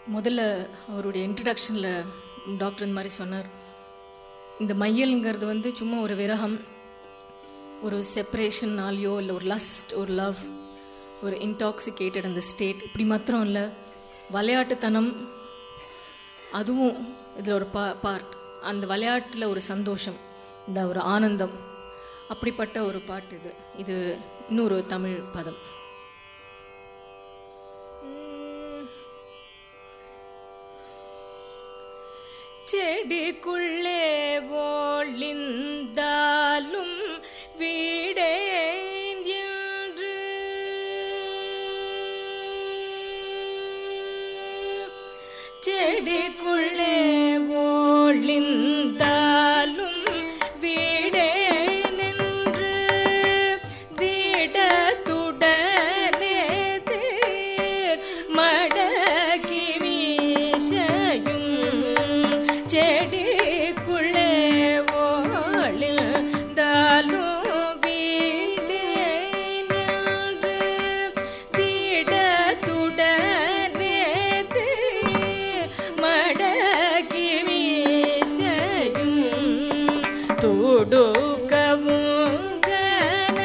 முதல்ல அவருடைய இன்ட்ரடக்ஷனில் டாக்டர் இந்த மாதிரி சொன்னார் இந்த மையல்ங்கிறது வந்து சும்மா ஒரு விரகம் ஒரு செப்பரேஷன்னாலேயோ இல்லை ஒரு லஸ்ட் ஒரு லவ் ஒரு இன்டாக்சிகேட்டட் அந்த ஸ்டேட் இப்படி மாத்திரம் இல்லை விளையாட்டுத்தனம் அதுவும் இதில் ஒரு பா பார்ட் அந்த விளையாட்டில் ஒரு சந்தோஷம் இந்த ஒரு ஆனந்தம் அப்படிப்பட்ட ஒரு பாட்டு இது இது இன்னொரு தமிழ் பதம் செடிக்குள்ளே ஓளிந்தாலும் வீடேன் என்று செடிக்குள்ளே ஓளிந்தாலும் வீடேன் என்று திடத்துடனே தேர் மடக்கி வீசையும் செடிக்குள்ளே ஓளிந்தாலும் வீடேன் என்று திடத்துடனே தேர் மடக்கி வீசையும் தொடுக்கவும் கன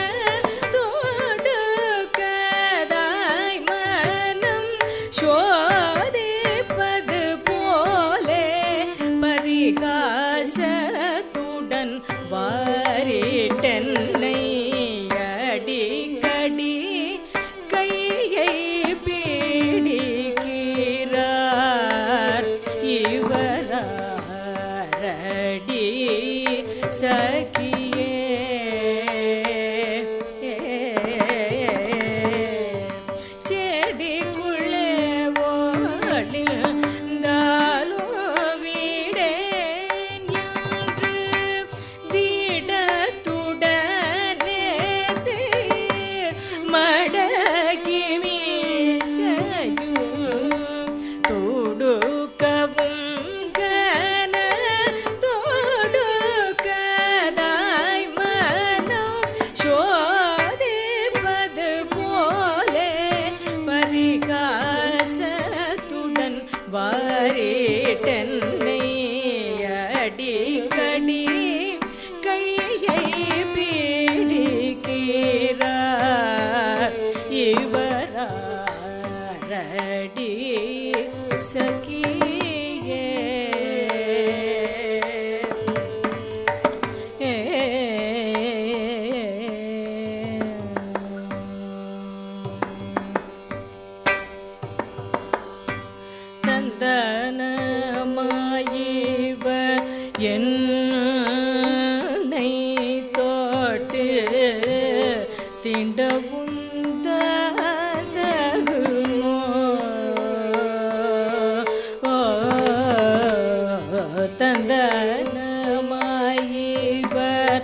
தொடுக்கதாய் மனம் சோதிப்பது போலே பரிகாசத்துடன் வாரிட்டென்னை அடிக்கடி கையை பீடிக்கிறார் இவராரடி சகியே செடிக்குள்ளே ஓடிந்தாலோ வீடேன் என்று திடத்துடனே தேர் மடக்கி வீசையும் தொடுக்கவும் கன தொடுக்கதாய் மனம் சோதிப்பது போலே பரிகாசத்துடன் வாரிட்டென்னை அடிக்கடி கையை பீடிக்கிறார் இவராரடி சகியே தந்தனமாயிவர் என்னை தோட்டு திண்டவுந்தகுமோ ஓ தந்தனமாயிவர்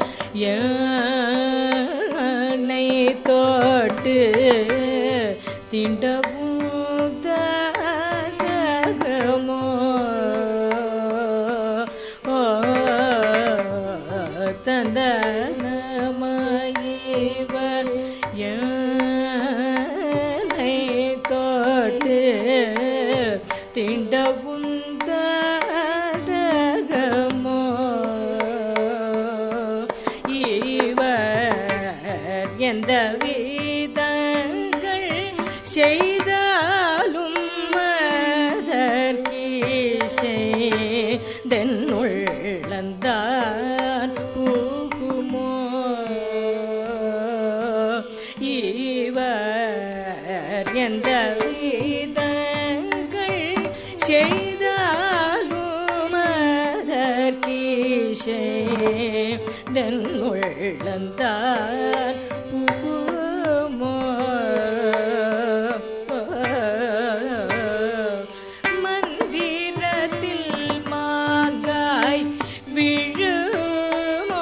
என்னை தோட்டு திண்டவுந்தகுமோ ஓ தந்தனமாயிவர் என்னை தோட்டு திண்டவுந்தகமோ இவர் எந்த விதங்கள் செய்தாலும் மதற்கீசே தென்னுள்ளந்தான் பூகுமோ இவர் எந்த விதங்கள் செய்தாலும் அதற்கீசே தென்னுள்ளந்தான் பூகுமோ மந்திரத்தில் மாங்காய் விழுமோ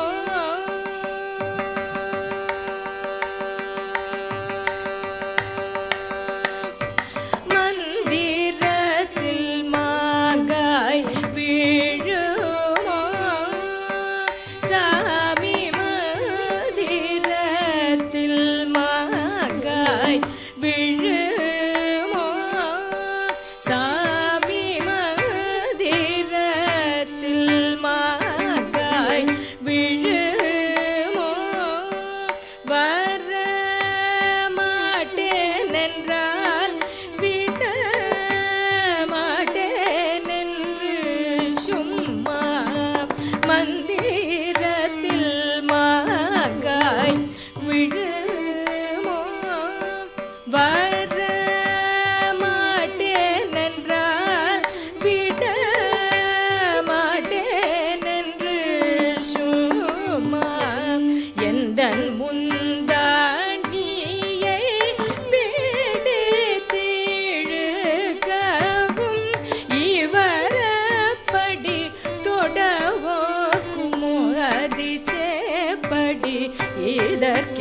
மந்திரத்தில் மாங்காய் விழுமோ சாமி மந்திரத்தில்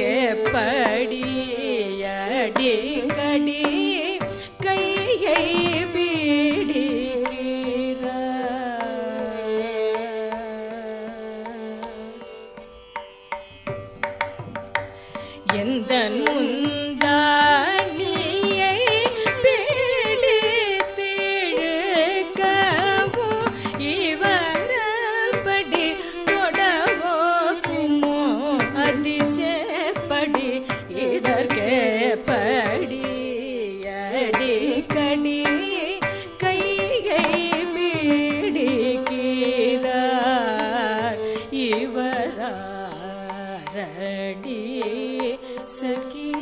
இதற்கேப்படி அடிக்கடி கையை பிடிக்கிறார் எந்த முந்தாணியை பிடித்திழுக்கவோ இவரப்படி தொடவோ குமோ அதிசயப்படி இதற்கேப்படி அடிக்கடி கையை பிடிக்கிறார் இவராரடி சகி